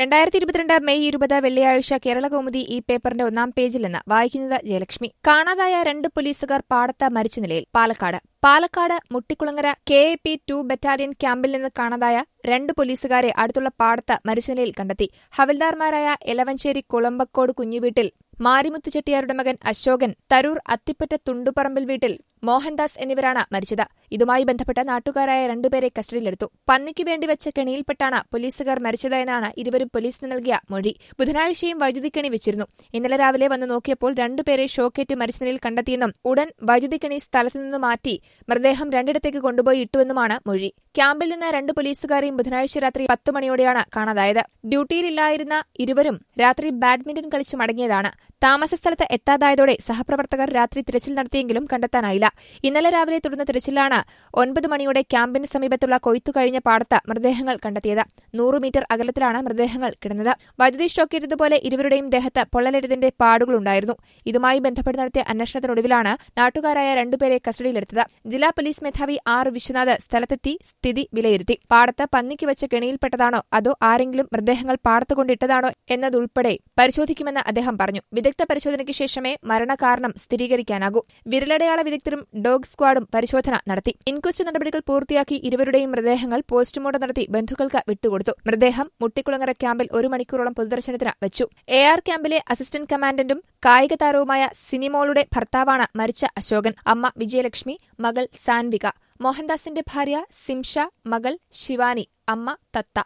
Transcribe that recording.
രണ്ടായിരത്തി ഇരുപത്തിരണ്ട് മെയ് ഇരുപത് വെള്ളിയാഴ്ച കേരള കൗമുദി ഈ പേപ്പറിന്റെ ഒന്നാം പേജിൽ നിന്ന് വായിക്കുന്നത് ജയലക്ഷ്മി കാണാതായ രണ്ട് പോലീസുകാർ പാടത്ത് മരിച്ച നിലയിൽ Palakkad Palakkad Muttikulangara K A P two battalion ക്യാമ്പിൽ നിന്ന് കാണാതായ രണ്ട് പോലീസുകാരെ അടുത്തുള്ള പാടത്ത് മരിച്ച നിലയിൽ കണ്ടെത്തി ഹവിൽദാർമാരായ എലവഞ്ചേരി കുളമ്പക്കോട് കുഞ്ഞുവീട്ടിൽ മാരിമുത്തു ചെട്ടിയാരുടെ മകൻ അശോകൻ തരൂർ അത്തിപ്പറ്റ തുണ്ടുപറമ്പിൽ വീട്ടിൽ മോഹൻദാസ് എന്നിവരാണ് മരിച്ചത് ഇതുമായി ബന്ധപ്പെട്ട് നാട്ടുകാരായ രണ്ടുപേരെ കസ്റ്റഡിയിലെടുത്തു പന്നിക്കു വേണ്ടി വെച്ച കെണിയിൽപ്പെട്ടാണ് പോലീസുകാർ മരിച്ചത് എന്നാണ് ഇരുവരും പോലീസിന് നൽകിയ മൊഴി ബുധനാഴ്ചയും വൈദ്യുതി കെണി വെച്ചിരുന്നു ഇന്നലെ രാവിലെ വന്ന് നോക്കിയപ്പോൾ രണ്ടുപേരെ ഷോക്കേറ്റ് മരിച്ച നിലയിൽ കണ്ടെത്തിയെന്നും ഉടൻ വൈദ്യുതി കെണി സ്ഥലത്തു നിന്ന് മാറ്റി മൃതദേഹം രണ്ടിടത്തേക്ക് കൊണ്ടുപോയി ഇട്ടുവെന്നുമാണ് മൊഴി ക്യാമ്പിൽ നിന്ന് രണ്ട് പോലീസുകാരെയും ബുധനാഴ്ച രാത്രി പത്ത് മണിയോടെയാണ് കാണാതായത് ഡ്യൂട്ടിയിലില്ലായിരുന്ന ഇരുവരും രാത്രി ബാഡ്മിന്റൺ കളിച്ച് മടങ്ങിയതാണ് താമസസ്ഥലത്ത് എത്താതായതോടെ സഹപ്രവർത്തകർ രാത്രി തിരച്ചിൽ നടത്തിയെങ്കിലും കണ്ടെത്താനായില്ല ഇന്നലെ രാവിലെ തുടർന്ന തിരച്ചിലാണ് ഒൻപത് മണിയോടെ ക്യാമ്പിന് സമീപത്തുള്ള കൊയ്ത്തു കഴിഞ്ഞ പാടത്ത് മൃതദേഹങ്ങൾ കണ്ടെത്തിയത് നൂറ് മീറ്റർ അകലത്തിലാണ് മൃതദേഹങ്ങൾ കിടന്നത് വൈദ്യുതി ഷോക്കേറ്റതുപോലെ ഇരുവരുടെയും ദേഹത്ത് പൊള്ളലേറ്റതിന്റെ പാടുകളുണ്ടായിരുന്നു ഇതുമായി ബന്ധപ്പെട്ട് നടത്തിയ അന്വേഷണത്തിനൊടുവിലാണ് നാട്ടുകാരായ രണ്ടുപേരെ കസ്റ്റഡിയിലെടുത്തത് ജില്ലാ പോലീസ് മേധാവി ആർ വിശ്വനാഥ് സ്ഥലത്തെത്തി സ്ഥിതി വിലയിരുത്തി പാടത്ത് പന്നിക്ക് വെച്ച കെണിയിൽപ്പെട്ടതാണോ അതോ ആരെങ്കിലും മൃതദേഹങ്ങൾ പാടത്ത് കൊണ്ടിട്ടതാണോ എന്നതുൾപ്പെടെ പരിശോധിക്കുമെന്ന് അദ്ദേഹം പറഞ്ഞു വിദഗ്ധ പരിശോധനയ്ക്ക് ശേഷമേ മരണകാരണം സ്ഥിരീകരിക്കാനാകൂ വിരലടയാള വിദഗ്ധരും ഡോഗ് സ്ക്വാഡും പരിശോധന നടത്തി ഇൻക്വസ്റ്റ് നടപടികൾ പൂർത്തിയാക്കി ഇരുവരുടെയും മൃതദേഹങ്ങൾ പോസ്റ്റ്മോർട്ടം നടത്തി ബന്ധുക്കൾക്ക് വിട്ടുകൊടുത്തു മൃതദേഹം മുട്ടിക്കുളങ്ങര ക്യാമ്പിൽ ഒരു മണിക്കൂറോളം പൊതുദർശനത്തിന് വെച്ചു എ ആർ ക്യാമ്പിലെ അസിസ്റ്റന്റ് കമാൻഡന്റും കായിക താരവുമായ സിനിമോളുടെ ഭർത്താവാണ് മരിച്ച അശോകൻ അമ്മ വിജയലക്ഷ്മി മകൾ സാൻവിക മോഹൻദാസിന്റെ ഭാര്യ സിംഷ മകൾ ശിവാനി അമ്മ തത്ത